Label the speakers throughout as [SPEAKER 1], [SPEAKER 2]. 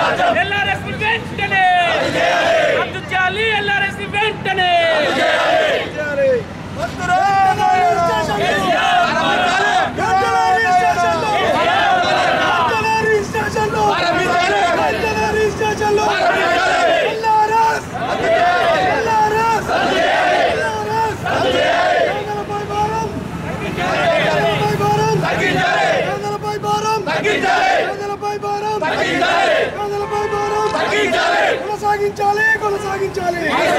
[SPEAKER 1] LRS వెంటనే రద్దు చేయాలి ఎల్ఆర్ఎస్ వెంటనే
[SPEAKER 2] కొనసాగించాలి కొనసాగించాలి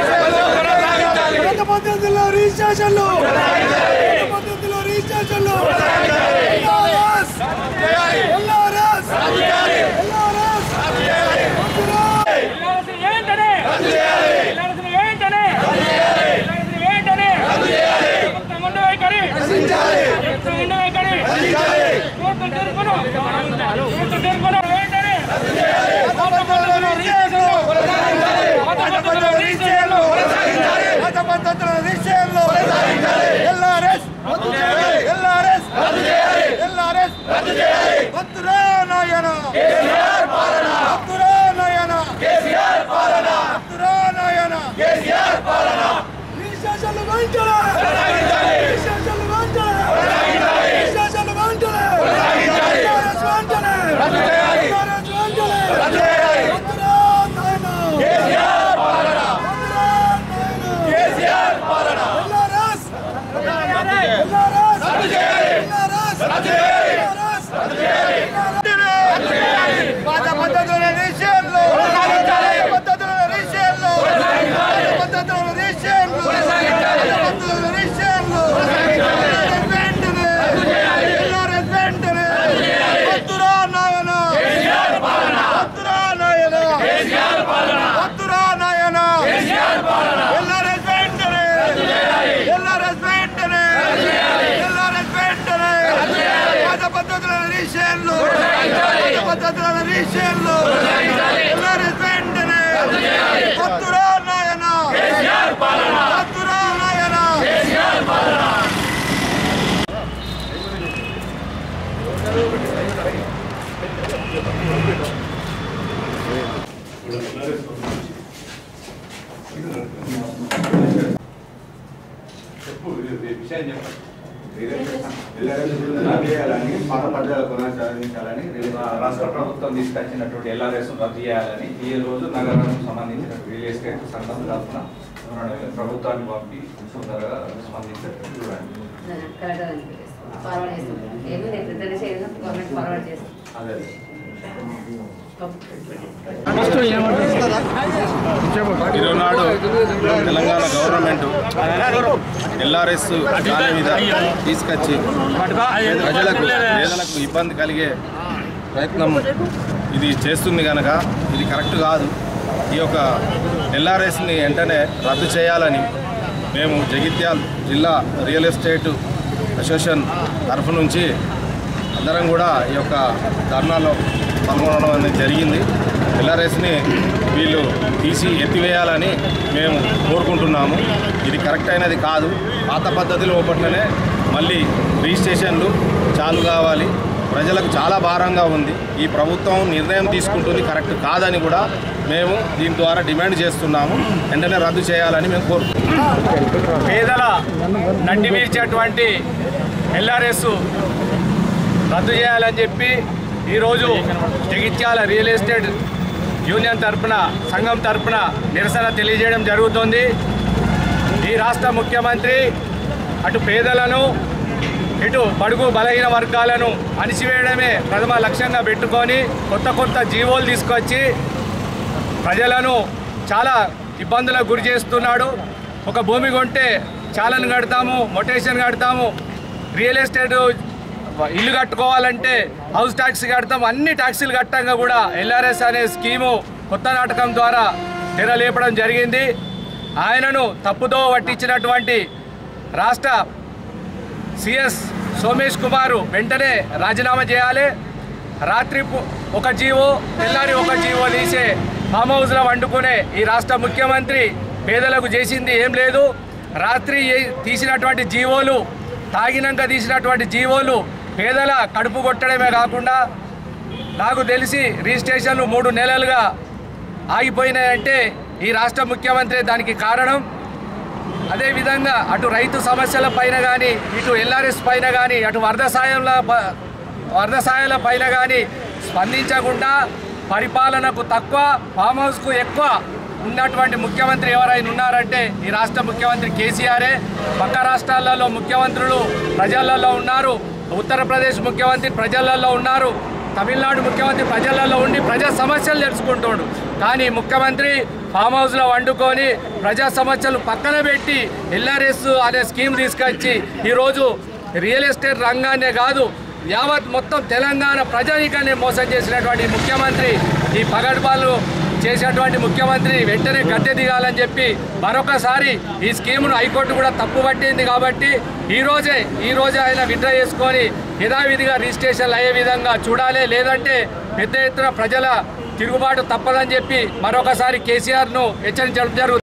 [SPEAKER 2] గత పద్ధతిలో రిజిస్ట్రేషన్లు గత పద్ధతిలో రిజిస్ట్రేషన్లు ఎల్ఆర్ఎస్ ఎల్ఆర్ఎస్ ఎల్ఆర్ఎస్
[SPEAKER 1] ఎల్ఆర్ఎస్ వెంటనే ఎల్ఆర్ఎస్ వెంటనే ఎల్ఆర్ఎస్ వెంటనే ప్రభుత్వం ఉండే వైఖరి ప్రభుత్వం ఉండే వైఖరి కోర్టు తీర్పును కోర్టు తీర్పును వెంటనే కొత్త పద్ధతిలో రిజిస్ట్రేషన్లు కొత్త పద్ధతిలో రిజిస్ట్రేషన్లు
[SPEAKER 2] గత పద్ధతిలో రిజిస్ట్రేషన్లు ఎల్ఆర్ఎస్ ఎల్ఆర్ఎస్ ఎల్ఆర్ఎస్ వద్దురా నాయన వద్దురా నాయన వద్దురా నాయన రిజిస్ట్రేషన్లు వెంటనే రిజిస్ట్రేషన్లు వెంటనే రిజిస్ట్రేషన్లు వెంటనే ఎల్ఆర్ఎస్ వెంటనే ఎల్ఆర్ఎస్ వెంటనే వద్దురా నాయన వద్దురా నాయన ఎల్ఆర్ఎస్ ఎల్ఆర్ఎస్ ఎల్ఆర్ఎస్ పాత పద్ధతుల రిజిస్ట్రేషన్లు పాత పద్ధతుల రిజిస్ట్రేషన్లు పాత పద్ధతుల రిజిస్ట్రేషన్లు పాత పద్ధతుల రిజిస్ట్రేషన్లు వెంటనే ఎల్ఆర్ఎస్ వెంటనే వద్దురా నాయన వద్దురా నాయన వద్దురా నాయన ఎల్ఆర్ఎస్ వెంటనే ఎల్ఆర్ఎస్ వెంటనే ఎల్ఆర్ఎస్ వెంటనే పాత పద్ధతుల రిజిస్ట్రేషన్లు పాత పద్ధతుల రిజిస్ట్రేషన్లు ఎల్ఆర్ఎస్ వెంటనే వద్దురా నాయన వద్దురా నాయన
[SPEAKER 3] చెప్పు విషయం చెప్పండి చేయాలని పాత పద్ధతులు కొనసాగించాలని రాష్ట్ర ప్రభుత్వం తీసుకొచ్చినటువంటి ఎల్ఆర్ఎస్ రద్దు చేయాలని ఈ రోజు నగరానికి సంబంధించిన రియల్ ఎస్టేట్ సంఘం తరఫున ప్రభుత్వాన్ని పంపి తొందరగా స్పందించేటట్టు చూడండి
[SPEAKER 4] ఫార్వర్డ్ చేస్తాం ఏమి లేదు రిటర్న్ చేయడం గవర్నమెంట్ ఫార్వర్డ్ చేస్తాం
[SPEAKER 3] అదే
[SPEAKER 5] ఈరోనాడు తెలంగాణ గవర్నమెంట్ ఎల్ఆర్ఎస్ దాని మీద తీసుకొచ్చి ప్రజలకు పేదలకు ఇబ్బంది కలిగే ప్రయత్నం ఇది చేస్తుంది కనుక ఇది కరెక్ట్ కాదు ఈ యొక్క ఎల్ఆర్ఎస్ని వెంటనే రద్దు చేయాలని మేము జగిత్యాల్ జిల్లా రియల్ ఎస్టేట్ అసోసియేషన్ తరఫు నుంచి అందరం కూడా ఈ యొక్క ధర్నాలో పాల్గొనడం అనేది జరిగింది ఎల్ఆర్ఎస్ని వీళ్ళు తీసి ఎత్తివేయాలని మేము కోరుకుంటున్నాము ఇది కరెక్ట్ అయినది కాదు పాత పద్ధతిలో ఒకట్లనే మళ్ళీ రిజిస్ట్రేషన్లు చాలు కావాలి ప్రజలకు చాలా భారంగా ఉంది ఈ ప్రభుత్వం నిర్ణయం తీసుకుంటుంది కరెక్ట్ కాదని కూడా మేము దీని ద్వారా డిమాండ్ చేస్తున్నాము వెంటనే రద్దు చేయాలని మేము కోరుకుంటున్నాము
[SPEAKER 1] పేదల నడ్డి వీర్చేటువంటి ఎల్ఆర్ఎస్ రద్దు చేయాలని చెప్పి ఈరోజు జగిత్యాల రియల్ ఎస్టేట్ యూనియన్ తరపున సంఘం తరపున నిరసన తెలియజేయడం జరుగుతుంది ఈ రాష్ట్ర ముఖ్యమంత్రి అటు పేదలను ఇటు బడుగు బలహీన వర్గాలను అణిచివేయడమే ప్రథమ లక్ష్యంగా పెట్టుకొని కొత్త కొత్త జీవోలు తీసుకొచ్చి ప్రజలను చాలా ఇబ్బందులకు గురి చేస్తున్నాడు ఒక భూమి కొంటే చాలను కడతాము మొటేషన్ కడతాము రియల్ ఎస్టేట్ ఇల్లు కట్టుకోవాలంటే హౌస్ ట్యాక్స్ కడతాం అన్ని ట్యాక్సీలు కట్టంగా కూడా ఎల్ఆర్ఎస్ అనే స్కీము కొత్త నాటకం ద్వారా తెరలేపడం జరిగింది ఆయనను తప్పుదో పట్టించినటువంటి రాష్ట్ర సిఎస్ సోమేష్ కుమారు వెంటనే రాజీనామా చేయాలి రాత్రి పు- ఒక జీవో తెల్లారి ఒక జీవో తీసే ఫామ్ హౌస్లో వండుకునే ఈ రాష్ట్ర ముఖ్యమంత్రి పేదలకు చేసింది ఏం లేదు రాత్రి ఏ- తీసినటువంటి జీవోలు తాగినాక తీసినటువంటి జీవోలు పేదల కడుపు కొట్టడమే కాకుండా నాకు తెలిసి రిజిస్ట్రేషన్లు మూడు నెలలుగా ఆగిపోయినాయంటే ఈ రాష్ట్ర ముఖ్యమంత్రి దానికి కారణం అదేవిధంగా అటు రైతు సమస్యల పైన కానీ ఇటు ఎల్ఆర్ఎస్ పైన కానీ అటు వరద సాయంల ప- వరద సాయాల పైన కానీ స్పందించకుండా పరిపాలనకు తక్కువ ఫామ్ హౌస్కు ఎక్కువ ఉన్నటువంటి ముఖ్యమంత్రి ఎవరైనా ఉన్నారంటే ఈ రాష్ట్ర ముఖ్యమంత్రి కేసీఆరే పక్క రాష్ట్రాలలో ముఖ్యమంత్రులు ప్రజలలో ఉన్నారు ఉత్తరప్రదేశ్ ముఖ్యమంత్రి ప్రజలలో ఉన్నారు తమిళనాడు ముఖ్యమంత్రి ప్రజలలో ఉండి ప్రజా సమస్యలు తెలుసుకుంటాడు కానీ ముఖ్యమంత్రి ఫామ్ హౌస్లో వండుకొని ప్రజా సమస్యలు పక్కన పెట్టి ఎల్ఆర్ఎస్ అనే స్కీమ్ తీసుకొచ్చి ఈరోజు రియల్ ఎస్టేట్ రంగాన్నే కాదు యావత్ మొత్తం తెలంగాణ ప్రజానికాన్ని మోసం చేసినటువంటి ముఖ్యమంత్రి ఈ పగడ్బాలు చేసినటువంటి ముఖ్యమంత్రి వెంటనే గద్దె దిగాలని చెప్పి మరొకసారి ఈ స్కీమును హైకోర్టు కూడా తప్పు పట్టింది కాబట్టి ఈ రోజే ఈ రోజే ఆయన విడ్రా చేసుకొని యథావిధిగా రిజిస్ట్రేషన్లు అయ్యే విధంగా చూడాలి లేదంటే పెద్ద ఎత్తున ప్రజల తిరుగుబాటు తప్పదని చెప్పి మరొకసారి కేసీఆర్ను హెచ్చరించడం జరుగుతుంది